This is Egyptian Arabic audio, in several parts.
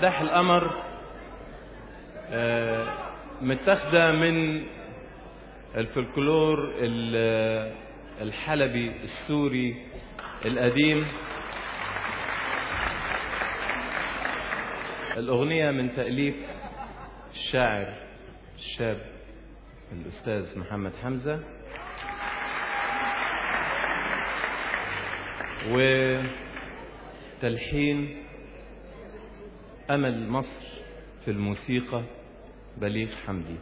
مداح القمر آه، متاخده من الفلكلور ال- الحلبي السوري القديم الأغنية من تأليف الشاعر الشاب الأستاذ محمد حمزة وتلحين أمل مصر في الموسيقى بليغ حمدي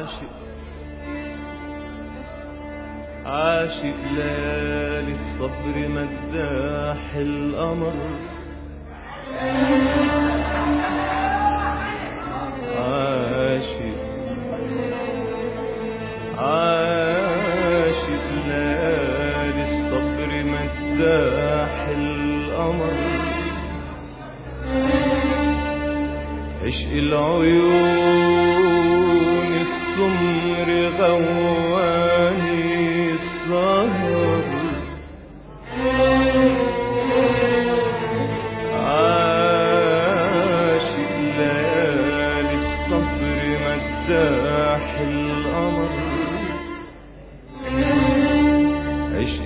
عاشق عاشق ليالي الصبر مداح القمر عاشق عاشق ليالي الصبر مداح القمر عشق العيون السمر غواني السهر عاشق ليالي الصبر مداح القمر عشق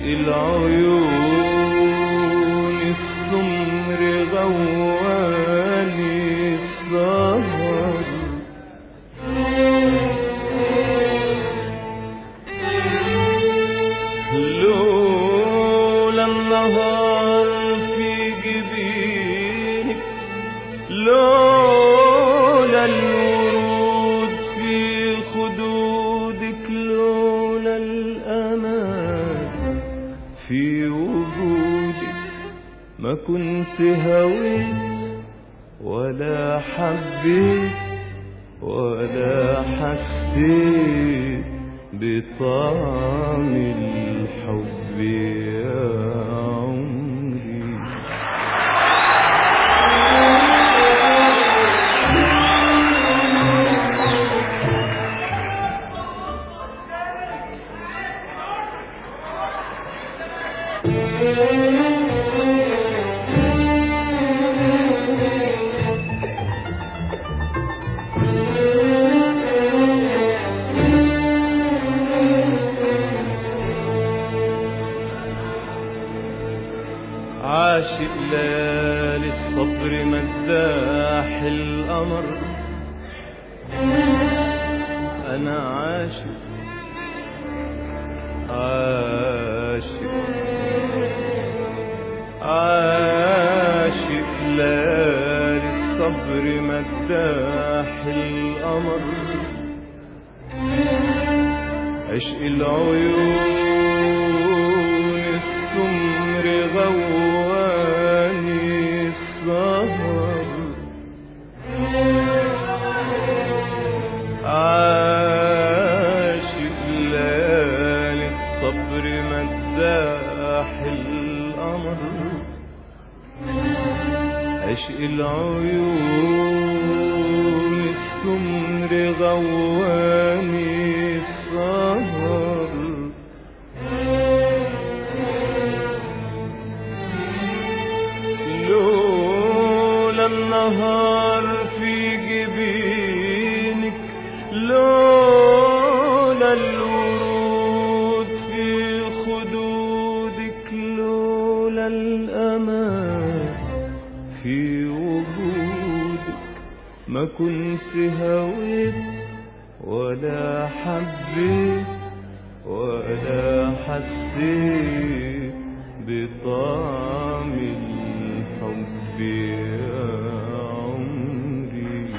العيون السمر غواني السهر لولا النهار في جبينك لولا الورود في خدودك لولا الأمان في وجودك ما كنت هويت ولا حبيت ولا حسيت بطعم الحب يا عمري عاشق ليالي الصبر مداح القمر أنا عاشق عاشق عاشق ليالي الصبر مداح القمر عشق العيون السمر غواني السهر عاشق ليالي الصبر مداح القمر عشق العيون السمر غواني السهر لولا النهار في جبينك لولا الورود في خدودك لولا الأمان في وجودك ما كنت هويت ولا حبيت ولا حسيت بطعم الحب يا عمري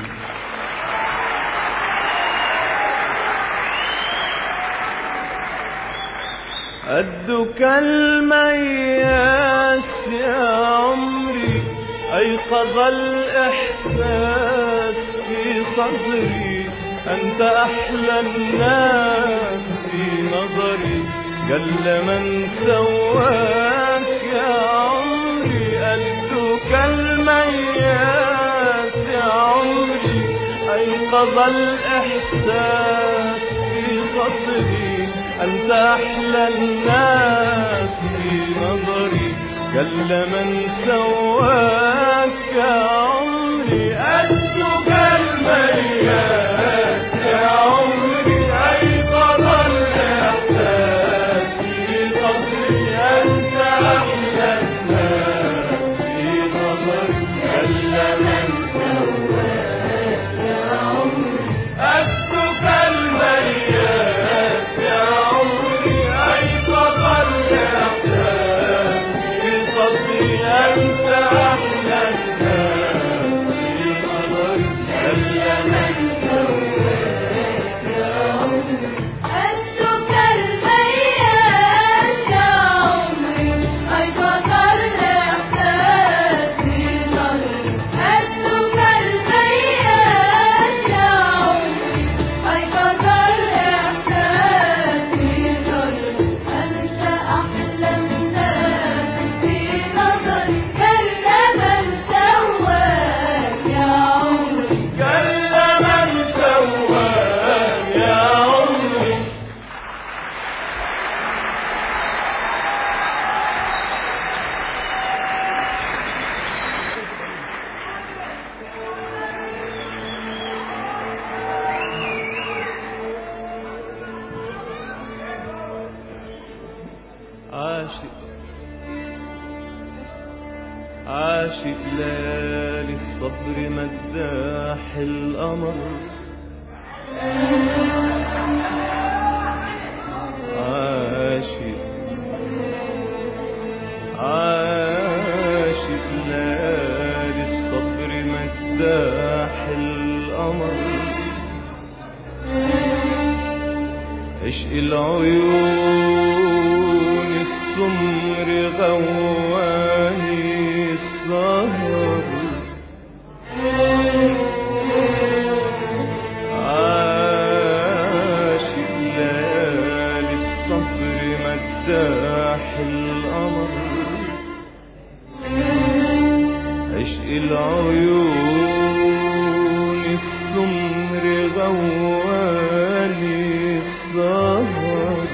قدك المياس يا عمري أيقظ الإحساس في صدري أنت أحلى الناس في نظري جل من سواك يا عمري قدك المياس يا عمري أيقظ الإحساس في صدري أنت أحلى الناس في نظري جل من سواك يا عمري قدك المياس يا عمري أيقظ الإحساس في صدري أنت أحلى الناس في نظري جل من سواك يا عمري قدك المياس يا عمري أيقظ الإحساس في صدري أنت أحلى الناس عاشق ليالي الصبر مداح القمر عاشق عاشق ليالي الصبر مداح القمر عشق العيون السمر غواني السهر عاشق ليالي الصبر مداح القمر عشق العيون السمر غواني السهر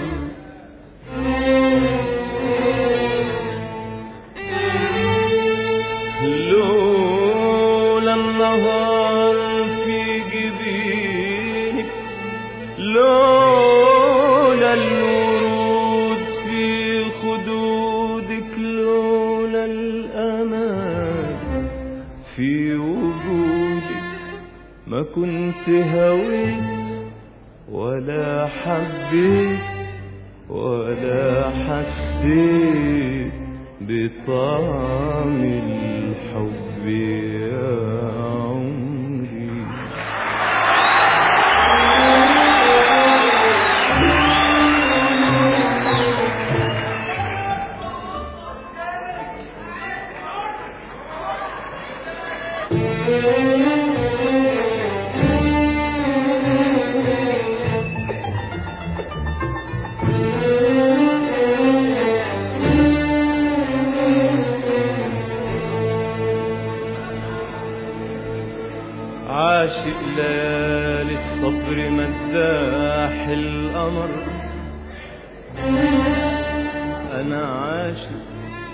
لولا النهار في جبينك لولا الورود في خدودك لولا الأمان في وجودك ما كنت هويت ولا حبيت ولا حسيت بطعم الحب يا عمري عاشق ليالي الصبر مداح القمر أنا عاشق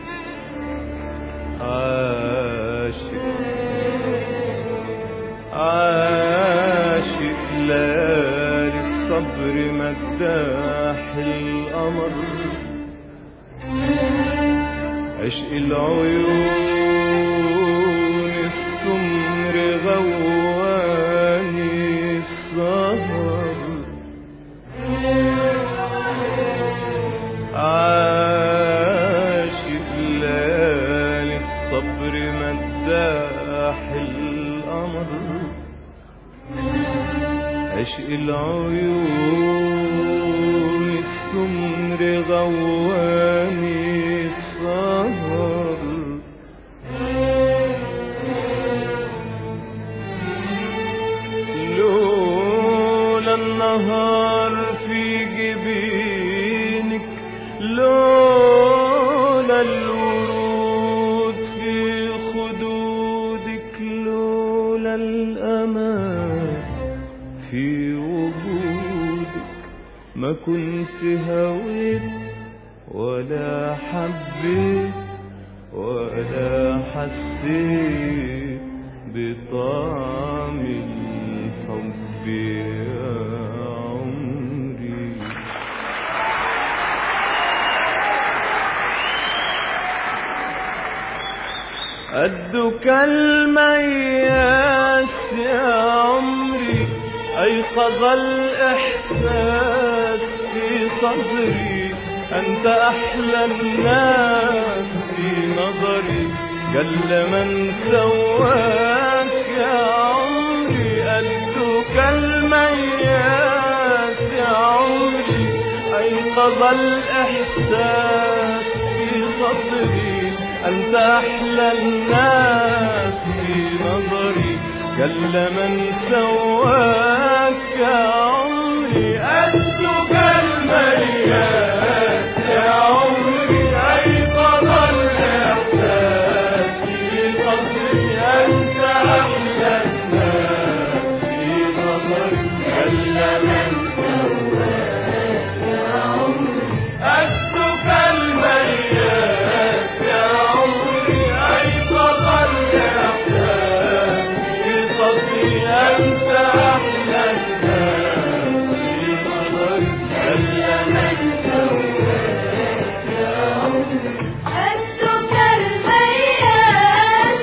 عاشق عاشق ليالي الصبر مداح القمر عشق العيون السمر غواني السهر عاشق ليالي الصبر مداح القمر عشق العيون السمر غواني السهر لولا النهار في جبينك لولا الورود في خدودك لولا الأمان في وجودك ما كنت هويت ولا حبيت ولا حسيت بطعم الحب يا عمري قدك المياس يا عمري أيقظ الإحساس في صدري أنت أحلى الناس في نظري جل من سواك يا عمري قدك المياس يا عمري أيقظ الإحساس في صدري أنت أحلى الناس في نظري جل من سواك يا عمري قدك المياس يا عمري أيقظ الإحساس في صدري أنت أحلى الناس في نظري جل من قدك المياس يا عمري أيقظ الإحساس في صدري أنت أحلى الناس في نظري جل من أنتك المياس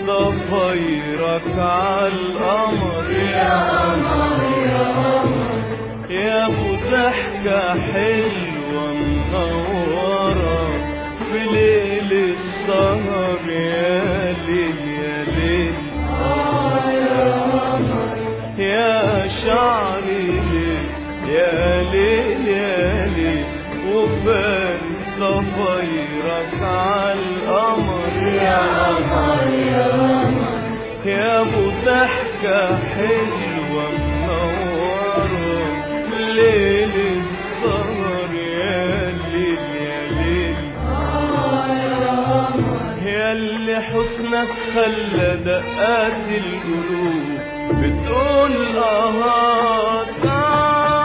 ضفيرك عالقمر يا قمر يا قمر يا ابو ضحكة حلوة منورة في ليل السهر يا ليل يا ليل يا شعري ليل يا ليل يا ليل وفان ضفيرك عالقمر يا قمر يا قمر يا ابو ضحكة حلوة منورة ليل السهر يا ليل يا ليل يا اللي حسنك خلى دقات القلوب بتقول اه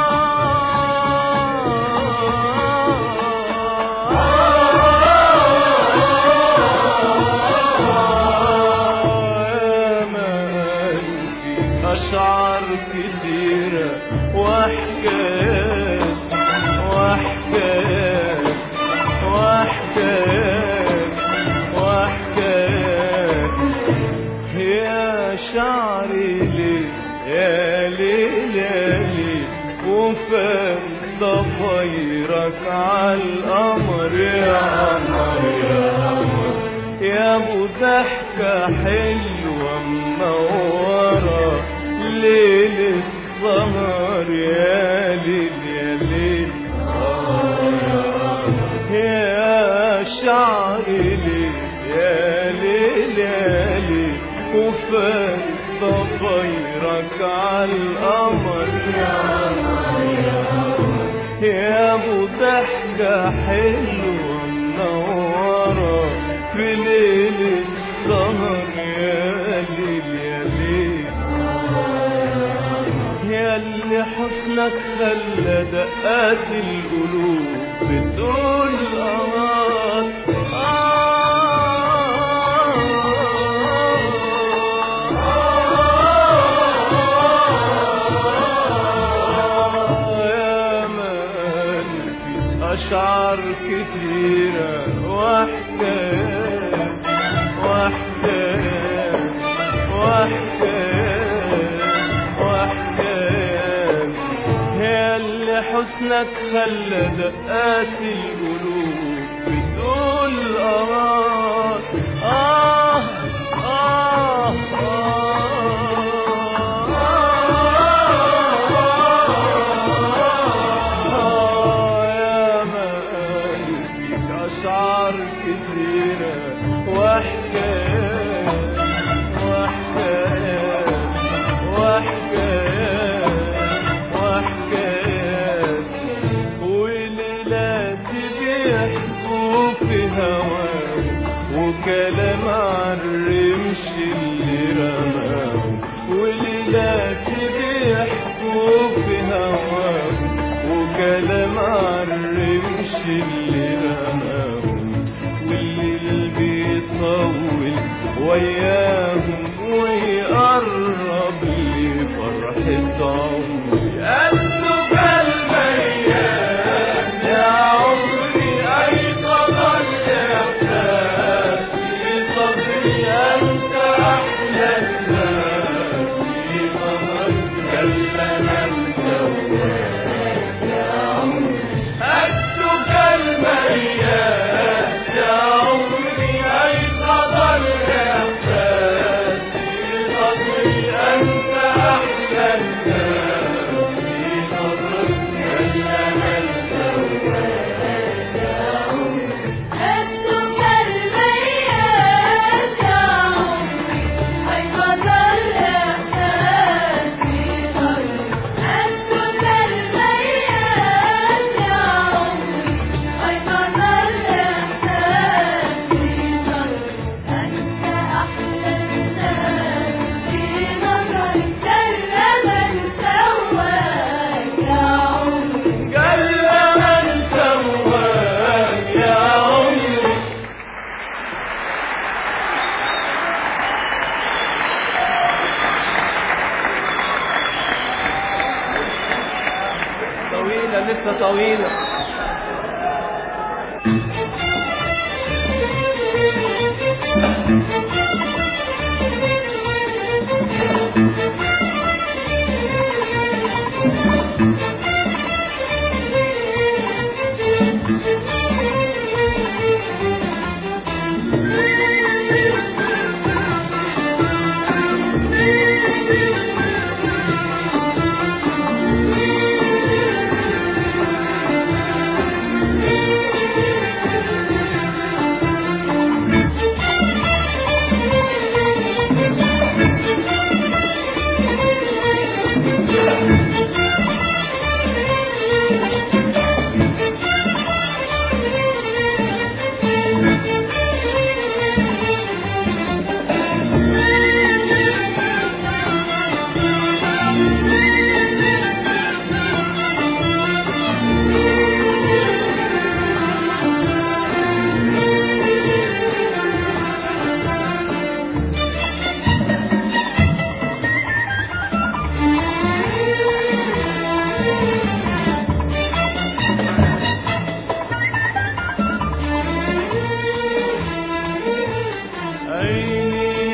أشعار كتيرة وحكايات وحكايات وحكايات وحكايات يا شعري ليه يا ليل يا ليل وفان ضفيرك عالقمر يا قمر يا قمر يا ابو ضحكة حلوة منورة ليل السهر يا ليل يا ليل يا شعري ليل يا ليل يا ليل وفات ضفيرك عالقمر يا ابو ضحكة حلوة منورة في ليل السهر يا ليل يا ليل يا اللي حسنك خلى دقات القلوب بتقول آه يا من في أشعار كتيرة وحكايات وحكايات وحكايات وحكايات يا اللي حسنك خلى دقات القلوب بتقول آه آه آه آه يا من فيك أشعار كثيرة وحكايات وحكايات وحكايات وحكايات وليلات بيحكوا في هواك وكلام عالرمش اللي رماه وليلات بيحكوا في هواك وكلام عالرمش اللي رماه والليل بيطول وياهم ويقرب لي فرحة عمري قلبه كالميات يا عمري أيقظ الإحساس في صدري أنت أحلى الناس في ظهرك كلنا الجوال أكتك الميات يا عمري أيقظ الإحساس في صدري أنت أحلى الناس في صدرك كلنا الجوال أنتم كالميات يا عمري أيقظ الإحساس في صدري أنتم كالميات يا عمري أيقظ الإحساس في صدري أنت أحلى الناس في نظري كل من سواك يا عمري قل من سواك يا عمري طويلة لسه طويلة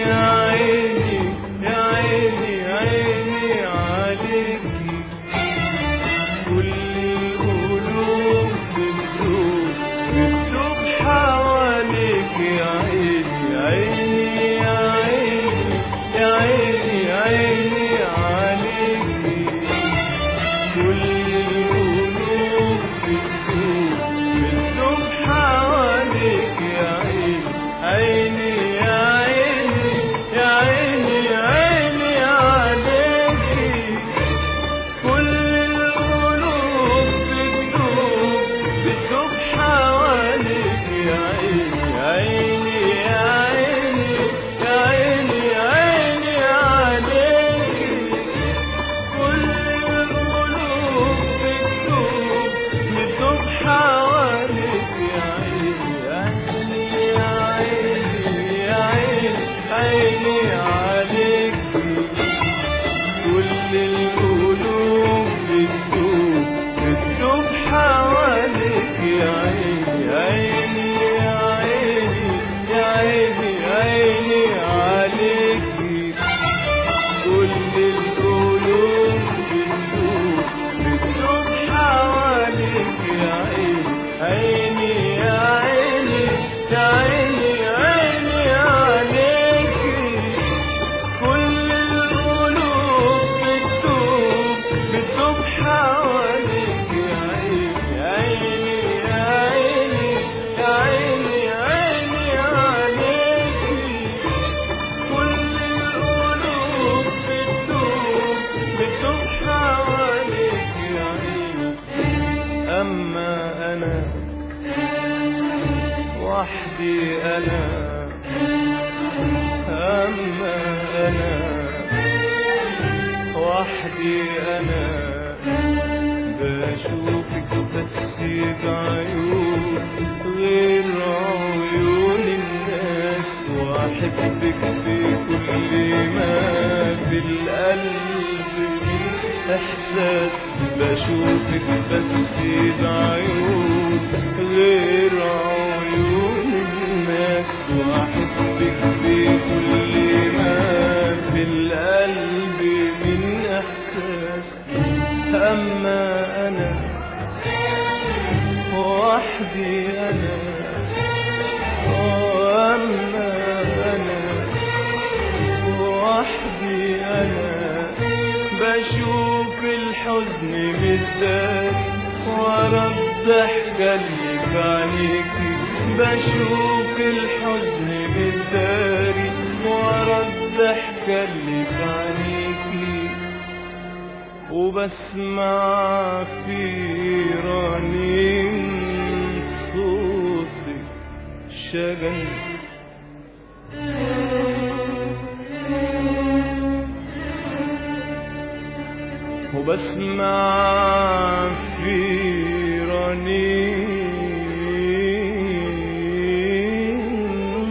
يا عيني يا عيني عيني عليكي كل القلوب بتدوب بتدوب حواليك يا عيني عيني يا عيني يا عيني عيني عليكي كل القلوب بتدوب بتدوب حواليك يا عيني عيني يا عيني يا عيني عيني عليكي كل القلوب بتدوب بتدوب حواليك يا عيني عيني يا عيني يا عيني عيني عليكي كل القلوب بتدوب بتدوب حواليك يا عيني يا عيني يا عيني عيني عليكي كل القلوب بتدوب بتدوب حواليك يا عيني عيني يا عيني يا عيني عيني عليكي كل القلوب بتدوب بتدوب حواليك يا عيني عيني يا عيني يا عيني عيني عليكي كل القلوب بتدوب بتدوب حواليك يا عيني عيني يا عيني يا عيني عيني عليكي كل القلوب بتدوب بتدوب حواليك يا عيني أما أنا وحدي أنا أما أنا وحدي أنا بشوفك بس بعيون غير عيون الناس وأحبك بكل ما في القلب من إحساس بشوفك بس بعيون غير عيون الناس وأحبك بكل ما في القلب من إحساس أما أنا وحدي أنا وأما أنا وحدي أنا بشوف الحزن بالذات ورا الضحكة اللي في عينيكي بشوف الحزن بالداري ورا الضحكة اللي في عينيكي وبسمع في رنين صوتك شجن وبسمع في رنين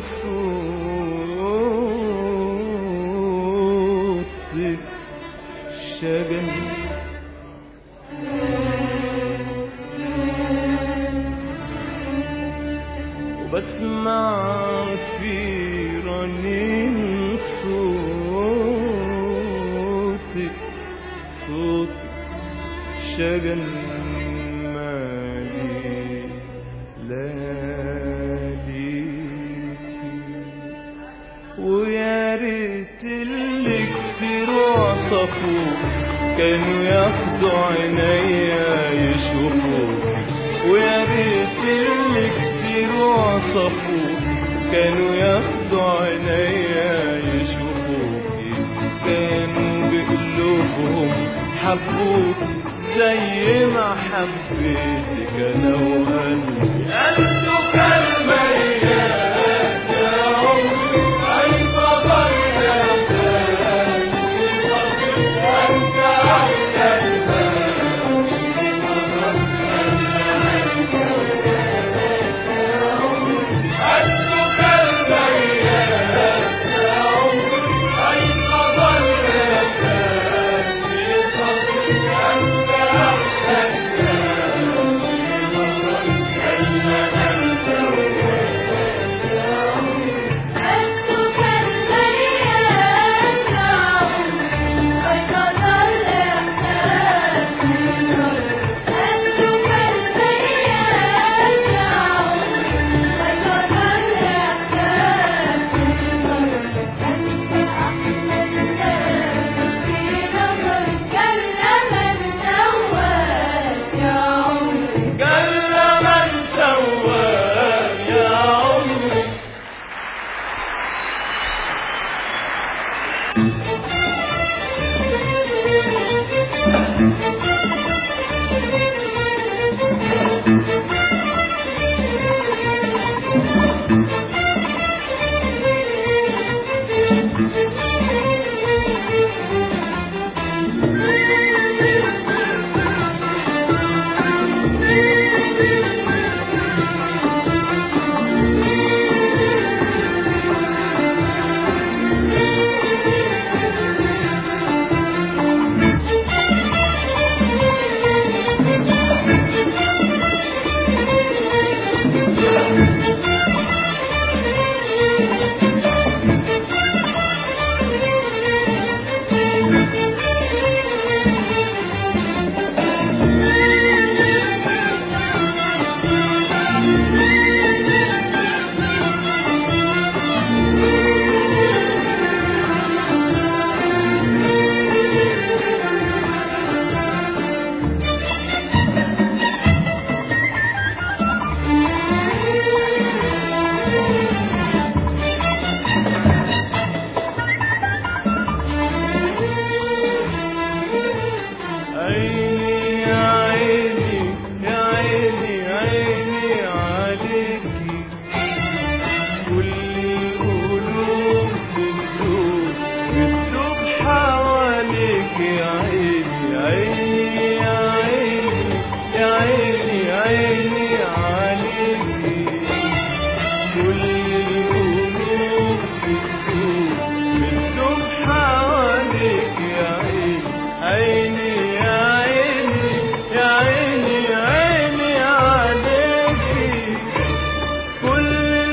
صوتك شجن وبسمع في رنين صوتك صوتك شجن مالي لياليكي ويا ريت اللي كتروا عصفوك كانوا ياخدوا عينيا يشوفوك ويا ريت اللي كتروا عصفوك كانوا ياخدوا عينيا يشوفوك كانوا بقلوبهم حبوك زي ما حبيتك انا وقلبي قلبك الميات يا عمري عيب ضيعت انت احسن قلبك الميات يا عمري عيب ضيعت انت احسن عيني يا عيني يا عيني عيني عليكي كل القلوب بتدوب بتدوب حواليك يا عيني عيني يا عيني يا عيني عيني عليكي كل القلوب بتدوب بتدوب حواليك يا عيني عيني يا عيني يا عيني عيني عليكي كل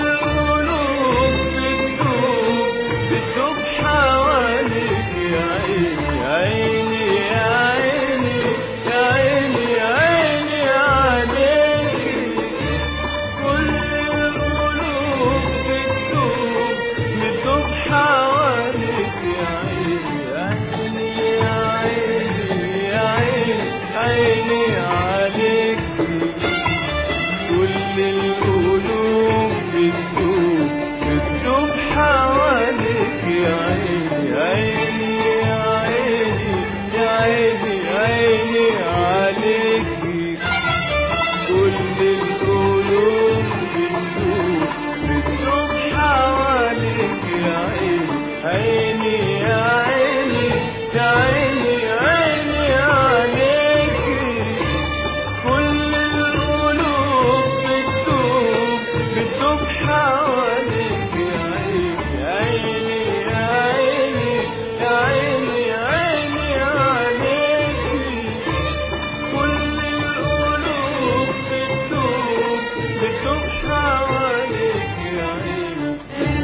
القلوب بتدوب بتدوب حواليك يا عيني عيني يا عيني يا عيني عيني عليكي كل القلوب بتدوب بتدوب حواليك يا عيني يا عيني يا عيني عيني عليكي كل القلوب بتدوب بتدوب حواليك يا عيني عيني يا عيني يا عيني عيني عليكي كل القلوب بتدوب بتدوب حواليك يا عيني عيني يا عيني يا عيني عيني عليكي كل القلوب بتدوب بتدوب حواليك يا عيني عيني يا عيني يا عيني عيني عليكي كل القلوب بتدوب بتدوب حواليك يا عيني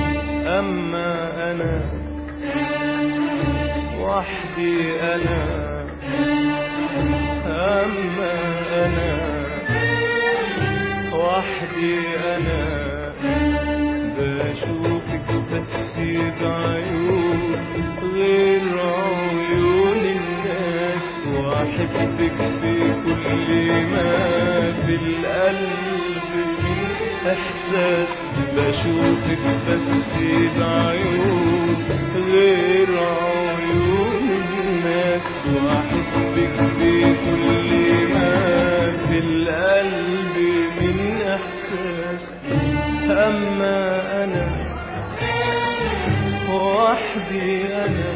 أما أنا وحدي أنا أما أنا وحدي أنا بشوفك بس بعيون غير عيون الناس وأحبك بكل ما في القلب من إحساس بشوفك بس بعيون غير عيون الناس وأحبك بكل ما في القلب من إحساس أما أنا وحدي أنا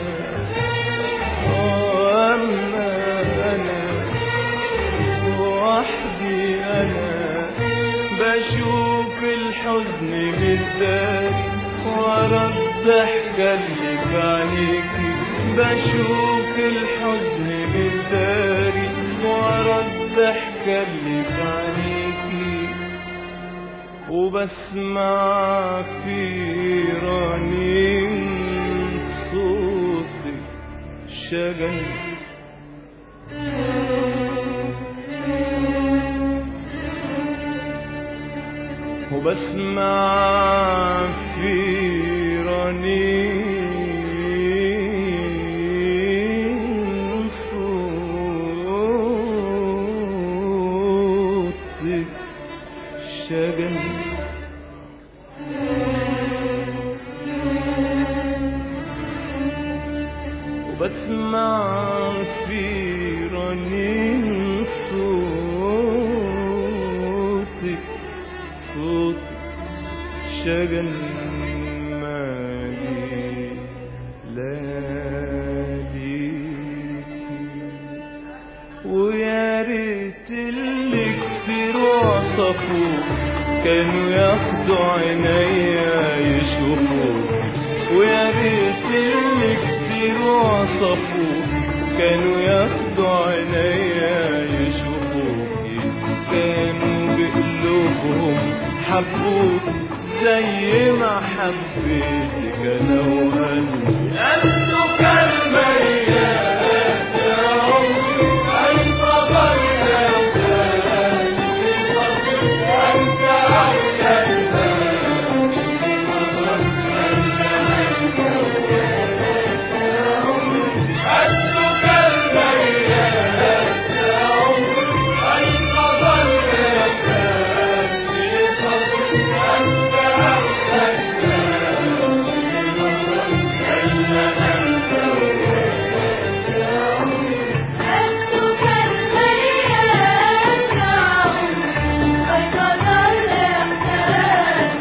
أما أنا وحدي أنا بشوف الحزن بالذات ورا الضحكة اللي في عينيكي بشوف الحزن بالداري ورا الضحكة اللي في عينيكي وبسمع في رنين صوتك شجن وبسمع في رنين صوتك شجن وبسمع في حنين صوتك صوت شجن مالي لياليكي ويا ريت اللي كتروا عصفوا كانوا ياخدوا عينيا يشوفوا ويا ريت اللي كتروا عصفوا كانوا ياخدوا عينيا يشوفوكي كانوا بقلوبهم حبوك زي ما حبيتك انا وقلبي قلبه كلمة يا عمري انتظر يا انت أنتك الميات يا عمري أيقظ الإحساس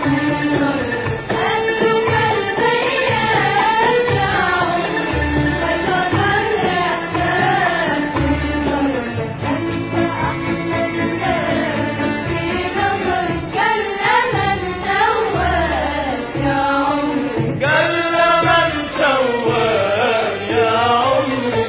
أنتك الميات يا عمري أيقظ الإحساس أنت أحلى الناس في نظري كلم النواب يا عمري قال من سواك يا عمري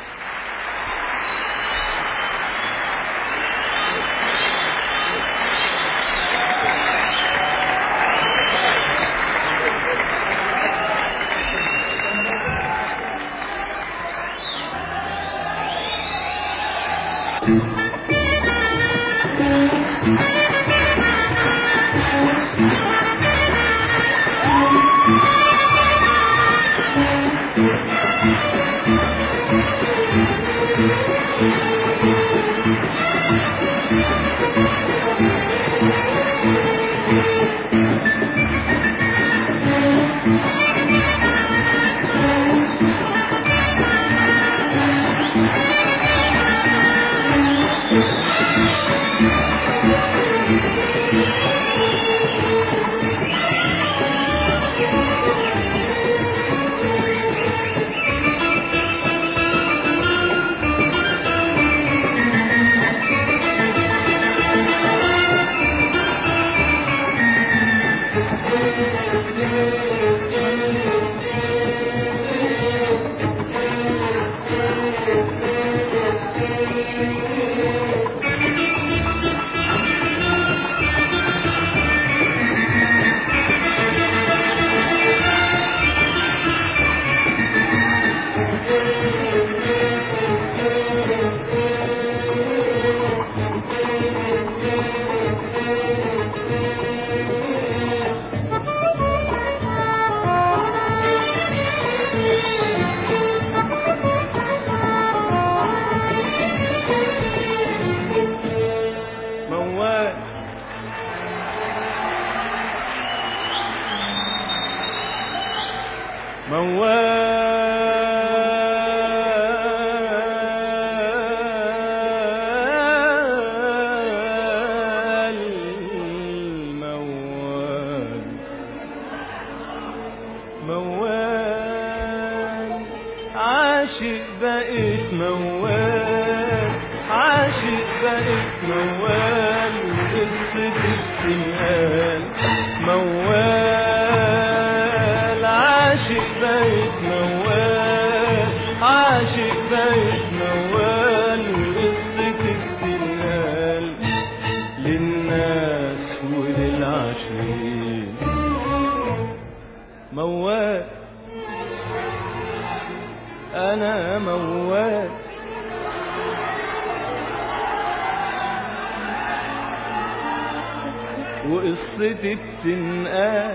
موال موال موال موال عاشق بقيت موال عاشق بقيت موال وقصتي بتنقال موال عاشق بقيت موال عاشق بقيت موال وقصتي بتنقال للناس وللعشرين موال انا موال وقصتي بتنقال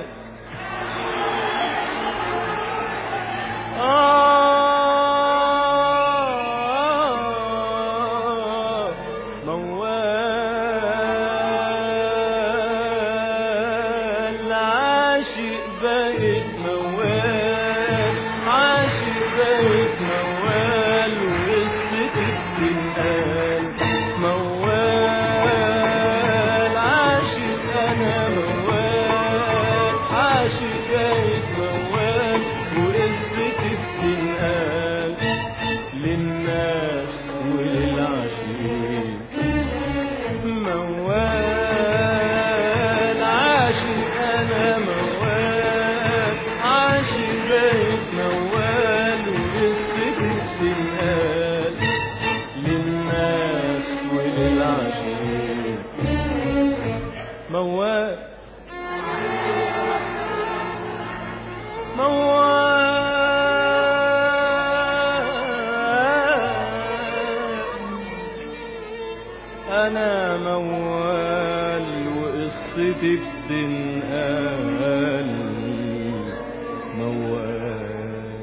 آه موال عاشق بقيت موال عاشق بقيت موال وقصتي بتنقال انا موال وقصتي بتنقال موال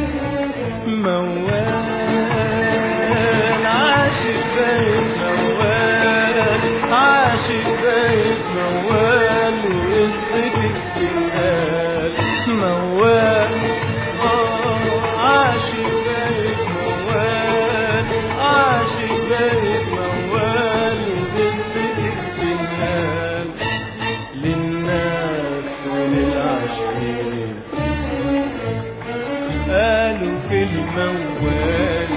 موال عاشق بايت موال عاشق بايت موال وقصتي بتنقال موال آه، عاشق بايت موال عاشق بايت موال وقصتي بتنقال للناس وللعاشقين قالوا في الموال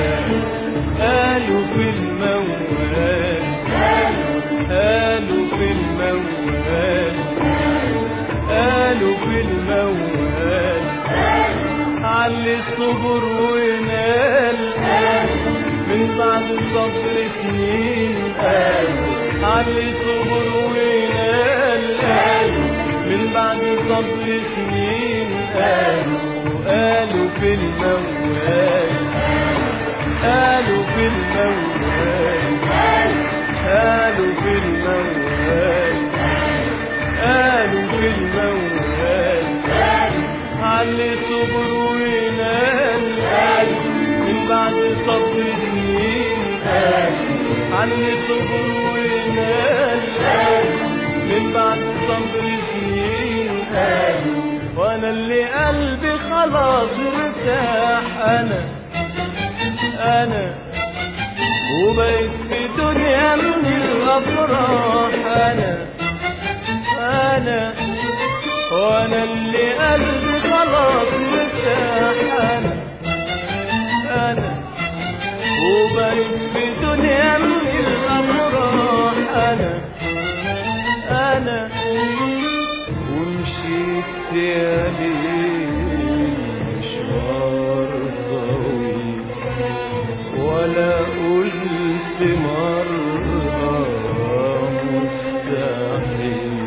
قالوا في الموال قالوا في الموال قالوا في الموال علي الصبر ونال من بعد صبر سنين علي الصبر ونال من بعد صبر سنين قالوا قالوا في الموال قالوا في الموال قالوا في الموال قالوا في الموال علي صبر وينال من بعد صبر سنين علي صبر وينال من بعد صبر سنين وانا اللي قلبي خلاص ارتاح انا انا وبقيت في دنيا من الافراح انا انا وانا اللي قلبي خلاص ارتاح انا انا وبقيت في دنيا من الافراح انا انا ومشيت يا ليل مشوار طويل ولا قلت مرة مستحيل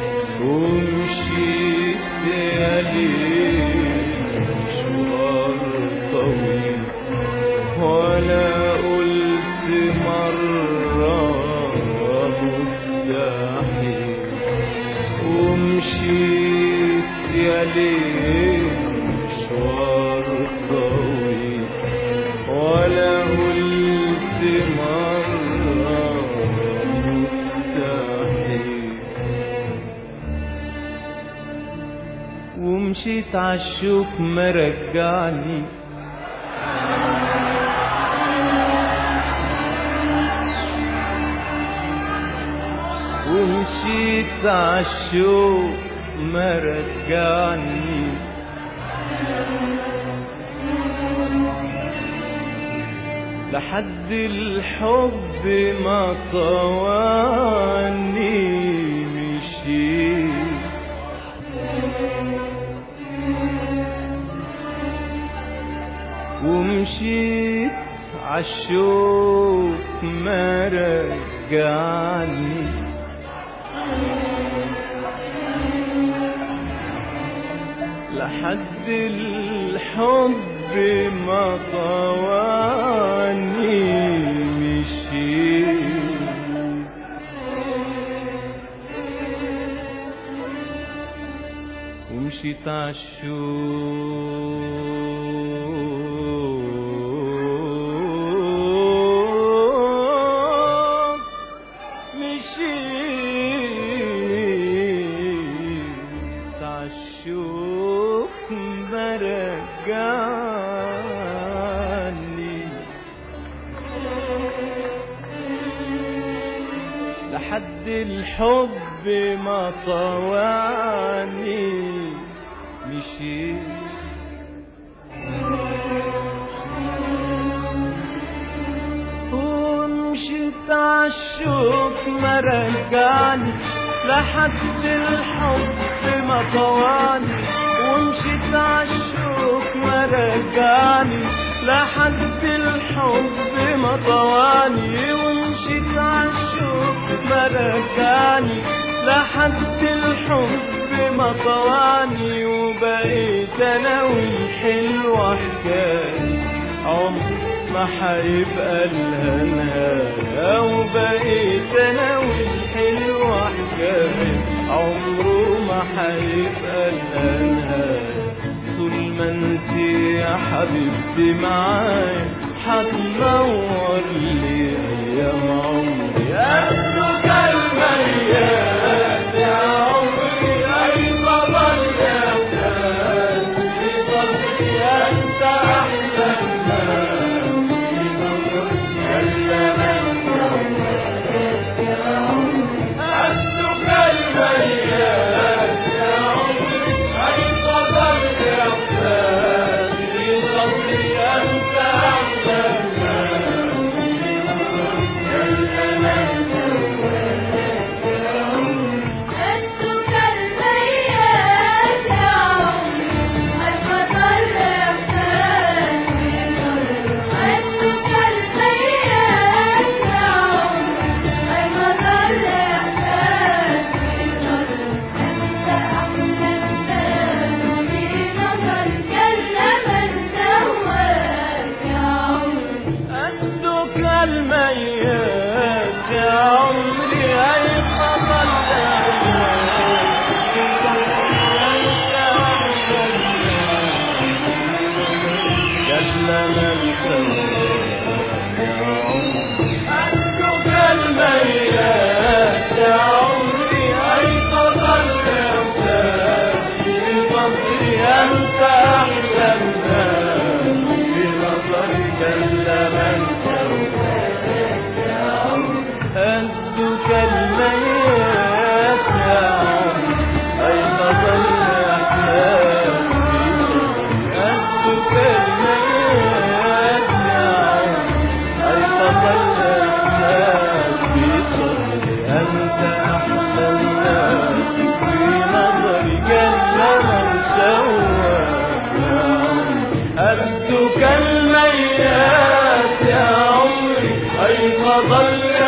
ومشيت يا ليل مشوار طويل ولا قلت مرة مستحيل ومشيت يا ليل مشوار طويل ولا قلت مرة مستحيل ومشيت عالشوك ما رجعني ومشيت عالشوق ما رجعني لحد الحب ما طواني مشيت ومشيت عالشوق ما رجعني لحد الحب ما طواني مشيت ومشيت عالشوق مشيت عالشوق مرجعني لحد الحب ما طواني مشيت ومشيت عالشوق ما رجعني لحد الحب ما طواني ومشيت عالشوق ما رجعني لحد الحب ما طواني ومشيت عالشوق ما رجعني لحد الحب ما طواني وبقيت انا والحلوة حكاية عمر ما حيبقى لها نهاية وبقيت انا والحلوة حكاية عمره ما حيبقى لها نهاية طول ما انت يا حبيبتي معايا هتنور لي ايام عمري قدك الميات يا عمري اي خبر يا فات في صدري انت احلى الناس في نظري يلا قدك الميات يا عمري اي خبر يا فات في صدري انت احلى الناس في نظري أنتك الميات يا عمري البطل يحتاج أنتك الميات يا عمري البطل يحتاج أنت أحلى الناس في نظرك اللبن سواك يا عمري قدك الميات يا عمري أي خبر الميات يا عمري أي خبر في فضلي أنت أحلى الناس في نظرك اللمن قدك الميات يا عمري أي خبر إحساس قدك الميات يا عمري أي خبر إحساس في صدري أنت أحلى الناس في نظري جل من سواك يا عمري قدك الميات يا عمري أي خبر